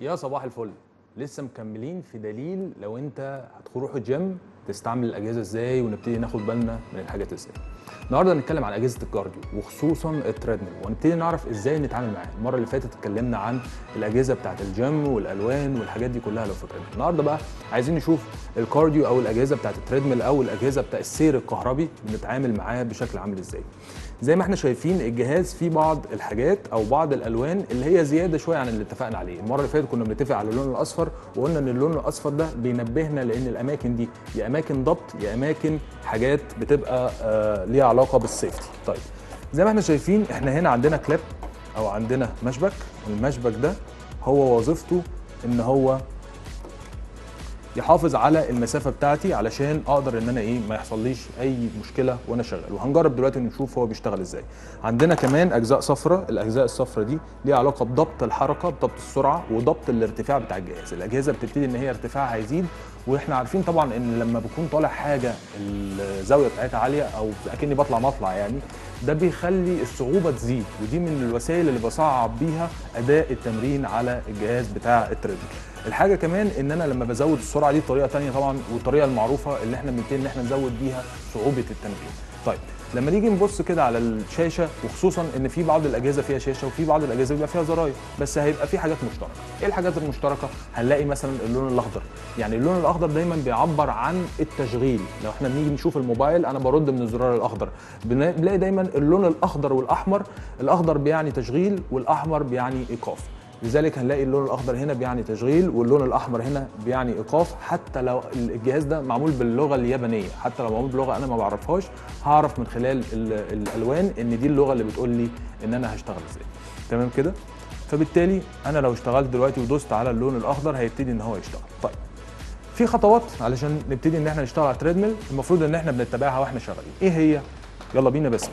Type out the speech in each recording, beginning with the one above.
يا صباح الفل لسه مكملين في دليل لو انت هتروح الجيم تستعمل الاجهزه ازاي ونبتدي ناخد بالنا من الحاجات ازاي النهارده هنتكلم عن اجهزه الكارديو وخصوصا التريدميل ونبتدي نعرف ازاي نتعامل معاها المره اللي فاتت اتكلمنا عن الاجهزه بتاعه الجيم والالوان والحاجات دي كلها لو فاكرينها النهارده بقى عايزين نشوف الكارديو او الاجهزه بتاعه التريدميل او الاجهزه بتاع السير الكهربي بنتعامل معاه بشكل عامل ازاي زي ما احنا شايفين الجهاز فيه بعض الحاجات او بعض الالوان اللي هي زياده شويه عن اللي اتفقنا عليه المره اللي فاتت كنا بنتفق على اللون الاصفر وقلنا ان اللون الاصفر ده بينبهنا لان الاماكن دي يا اماكن ضبط يا اماكن حاجات بتبقى آه ليها علاقه بالسيفتي طيب زي ما احنا شايفين احنا هنا عندنا كليب او عندنا مشبك المشبك ده هو وظيفته ان هو يحافظ على المسافه بتاعتي علشان اقدر ان انا ايه ما يحصليش اي مشكله وانا شغال وهنجرب دلوقتي نشوف هو بيشتغل ازاي عندنا كمان اجزاء صفراء الاجزاء الصفراء دي ليها علاقه بضبط الحركه بضبط السرعه وضبط الارتفاع بتاع الجهاز الاجهزه بتبتدي ان هي ارتفاعها يزيد واحنا عارفين طبعا ان لما بكون طالع حاجه الزاويه بتاعتها عاليه او اكني بطلع مطلع يعني ده بيخلي الصعوبه تزيد ودي من الوسائل اللي بصعب بيها اداء التمرين على الجهاز بتاع التريدميل الحاجه كمان ان انا لما بزود السرعه دي طريقه ثانيه طبعا والطريقه المعروفه اللي احنا بنبتدي ان احنا نزود بيها صعوبه التمرين طيب لما نيجي نبص كده على الشاشه وخصوصا ان في بعض الاجهزه فيها شاشه وفي بعض الاجهزه بيبقى فيها زراير بس هيبقى في حاجات مشتركه ايه الحاجات المشتركه هنلاقي مثلا اللون الاخضر يعني اللون الاخضر دايما بيعبر عن التشغيل لو احنا بنيجي نشوف الموبايل انا برد من الزرار الاخضر بنلاقي دايما اللون الاخضر والاحمر الاخضر بيعني تشغيل والاحمر بيعني ايقاف لذلك هنلاقي اللون الاخضر هنا بيعني تشغيل واللون الاحمر هنا بيعني ايقاف حتى لو الجهاز ده معمول باللغه اليابانيه حتى لو معمول بلغه انا ما بعرفهاش هعرف من خلال الالوان ان دي اللغه اللي بتقول لي ان انا هشتغل ازاي تمام كده فبالتالي انا لو اشتغلت دلوقتي ودوست على اللون الاخضر هيبتدي ان هو يشتغل طيب في خطوات علشان نبتدي ان احنا نشتغل على التريدميل المفروض ان احنا بنتبعها واحنا شغالين ايه هي يلا بينا بس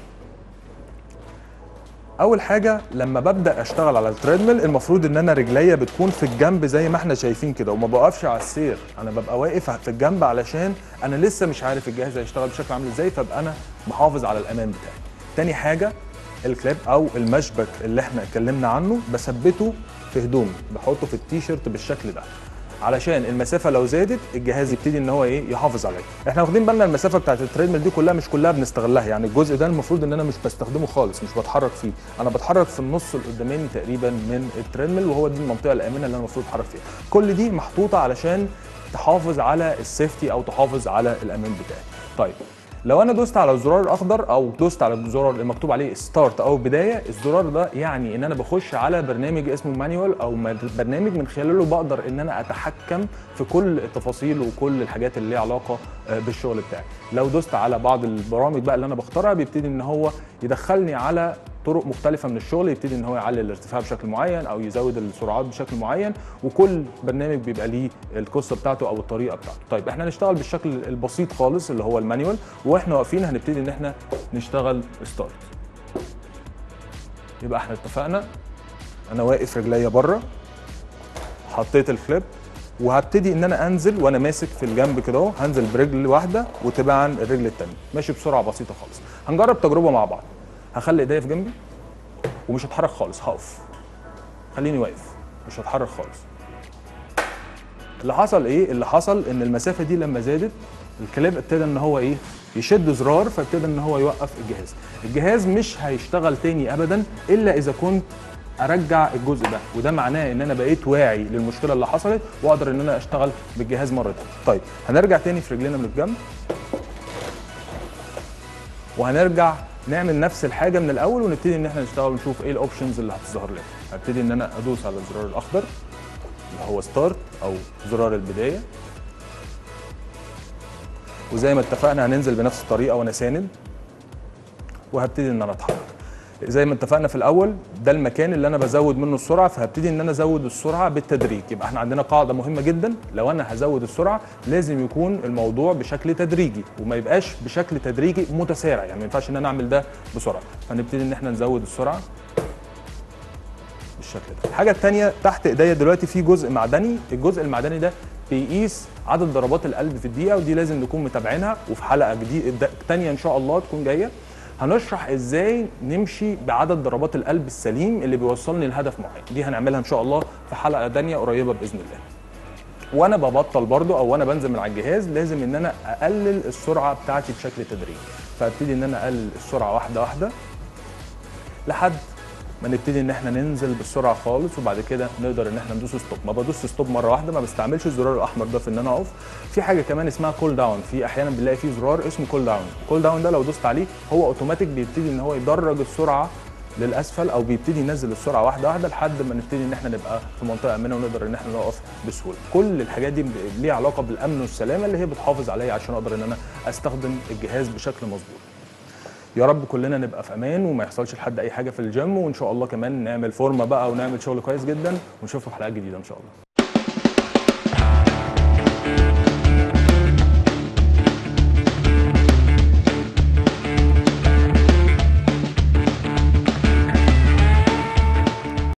اول حاجه لما ببدا اشتغل على التريدميل المفروض ان انا رجليا بتكون في الجنب زي ما احنا شايفين كده وما بوقفش على السير انا ببقى واقف في الجنب علشان انا لسه مش عارف الجهاز هيشتغل بشكل عامل ازاي فابقى انا محافظ على الامان بتاعي تاني حاجه الكليب او المشبك اللي احنا اتكلمنا عنه بثبته في هدومي بحطه في التيشيرت بالشكل ده علشان المسافه لو زادت الجهاز يبتدي ان هو ايه يحافظ عليها احنا واخدين بالنا المسافه بتاعت التريدميل دي كلها مش كلها بنستغلها يعني الجزء ده المفروض ان انا مش بستخدمه خالص مش بتحرك فيه انا بتحرك في النص القداماني تقريبا من التريدميل وهو دي المنطقه الامنه اللي انا المفروض اتحرك فيها كل دي محطوطه علشان تحافظ على السيفتي او تحافظ على الامان بتاعي طيب لو انا دوست على الزرار الاخضر او دوست على الزرار اللي مكتوب عليه ستارت او بدايه الزرار ده يعني ان انا بخش على برنامج اسمه مانيوال او برنامج من خلاله بقدر ان انا اتحكم في كل التفاصيل وكل الحاجات اللي ليها علاقه بالشغل بتاعي لو دوست على بعض البرامج بقى اللي انا بختارها بيبتدي ان هو يدخلني على طرق مختلفه من الشغل يبتدي ان هو يعلي الارتفاع بشكل معين او يزود السرعات بشكل معين وكل برنامج بيبقى ليه القصه بتاعته او الطريقه بتاعته طيب احنا هنشتغل بالشكل البسيط خالص اللي هو المانيوال واحنا واقفين هنبتدي ان احنا نشتغل ستارت يبقى احنا اتفقنا انا واقف رجليا بره حطيت الكليب وهبتدي ان انا انزل وانا ماسك في الجنب كده اهو هنزل برجل واحده وتبعا الرجل الثانيه ماشي بسرعه بسيطه خالص هنجرب تجربه مع بعض هخلي ايديا في جنبي ومش هتحرك خالص هقف خليني واقف مش هتحرك خالص اللي حصل ايه اللي حصل ان المسافه دي لما زادت الكليب ابتدى ان هو ايه يشد زرار فابتدى ان هو يوقف الجهاز الجهاز مش هيشتغل تاني ابدا الا اذا كنت ارجع الجزء ده وده معناه ان انا بقيت واعي للمشكله اللي حصلت واقدر ان انا اشتغل بالجهاز مره تانية طيب هنرجع تاني في رجلينا من الجنب وهنرجع نعمل نفس الحاجه من الاول ونبتدي ان احنا نشتغل ونشوف ايه الاوبشنز اللي هتظهر لنا هبتدي ان انا ادوس على الزرار الاخضر اللي هو ستارت او زرار البدايه وزي ما اتفقنا هننزل بنفس الطريقه وانا ساند وهبتدي ان انا اتحرك زي ما اتفقنا في الاول ده المكان اللي انا بزود منه السرعه فهبتدي ان انا ازود السرعه بالتدريج يبقى احنا عندنا قاعده مهمه جدا لو انا هزود السرعه لازم يكون الموضوع بشكل تدريجي وما يبقاش بشكل تدريجي متسارع يعني ما ينفعش ان انا اعمل ده بسرعه فنبتدي ان احنا نزود السرعه بالشكل ده الحاجه الثانيه تحت ايديا دلوقتي في جزء معدني الجزء المعدني ده بيقيس عدد ضربات القلب في الدقيقه ودي لازم نكون متابعينها وفي حلقه جديده ثانيه ان شاء الله تكون جايه هنشرح ازاي نمشي بعدد ضربات القلب السليم اللي بيوصلني لهدف معين دي هنعملها ان شاء الله في حلقه تانية قريبه باذن الله وانا ببطل برضو او وانا بنزل من على الجهاز لازم ان انا اقلل السرعه بتاعتي بشكل تدريجي فابتدي ان انا اقلل السرعه واحده واحده لحد ما نبتدي ان احنا ننزل بالسرعه خالص وبعد كده نقدر ان احنا ندوس ستوب ما بدوس ستوب مره واحده ما بستعملش الزرار الاحمر ده في ان انا اقف في حاجه كمان اسمها كول داون في احيانا بنلاقي فيه زرار اسمه كول داون كول داون ده لو دوست عليه هو اوتوماتيك بيبتدي ان هو يدرج السرعه للاسفل او بيبتدي ينزل السرعه واحده واحده لحد ما نبتدي ان احنا نبقى في منطقه امنه ونقدر ان احنا نقف بسهوله كل الحاجات دي ليها علاقه بالامن والسلامه اللي هي بتحافظ عليا عشان اقدر ان انا استخدم الجهاز بشكل مظبوط يا رب كلنا نبقى في امان وما يحصلش لحد اي حاجه في الجيم وان شاء الله كمان نعمل فورمه بقى ونعمل شغل كويس جدا ونشوفكم في حلقات جديده ان شاء الله